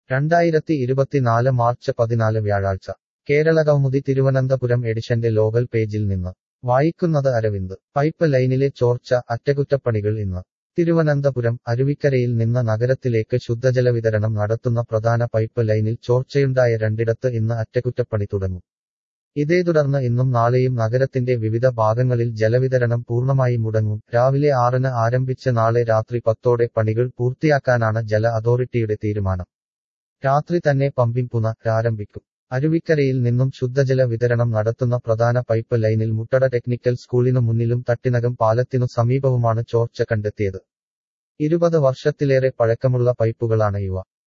രണ്ടായിരത്തി ഇരുപത്തിനാല് മാർച്ച് പതിനാല് വ്യാഴാഴ്ച കേരളകൗമുദി തിരുവനന്തപുരം എഡിഷന്റെ ലോകൽ പേജിൽ നിന്ന് വായിക്കുന്നത് അരവിന്ദ് പൈപ്പ് ലൈനിലെ ചോർച്ച അറ്റകുറ്റപ്പണികൾ ഇന്ന് തിരുവനന്തപുരം അരുവിക്കരയിൽ നിന്ന് നഗരത്തിലേക്ക് ശുദ്ധജല വിതരണം നടത്തുന്ന പ്രധാന പൈപ്പ് ലൈനിൽ ചോർച്ചയുണ്ടായ രണ്ടിടത്ത് ഇന്ന് അറ്റകുറ്റപ്പണി തുടങ്ങും ഇതേ തുടർന്ന് ഇന്നും നാളെയും നഗരത്തിന്റെ വിവിധ ഭാഗങ്ങളിൽ ജലവിതരണം പൂർണ്ണമായി മുടങ്ങും രാവിലെ ആറിന് ആരംഭിച്ച് നാളെ രാത്രി പത്തോടെ പണികൾ പൂർത്തിയാക്കാനാണ് ജല അതോറിറ്റിയുടെ തീരുമാനം രാത്രി തന്നെ പമ്പിംഗ് പുനരാരംഭിക്കും അരുവിക്കരയിൽ നിന്നും ശുദ്ധജല വിതരണം നടത്തുന്ന പ്രധാന പൈപ്പ് ലൈനിൽ മുട്ടട ടെക്നിക്കൽ സ്കൂളിനു മുന്നിലും തട്ടിനകം പാലത്തിനു സമീപവുമാണ് ചോർച്ച കണ്ടെത്തിയത് ഇരുപത് വർഷത്തിലേറെ പഴക്കമുള്ള പൈപ്പുകളാണ് ഇവ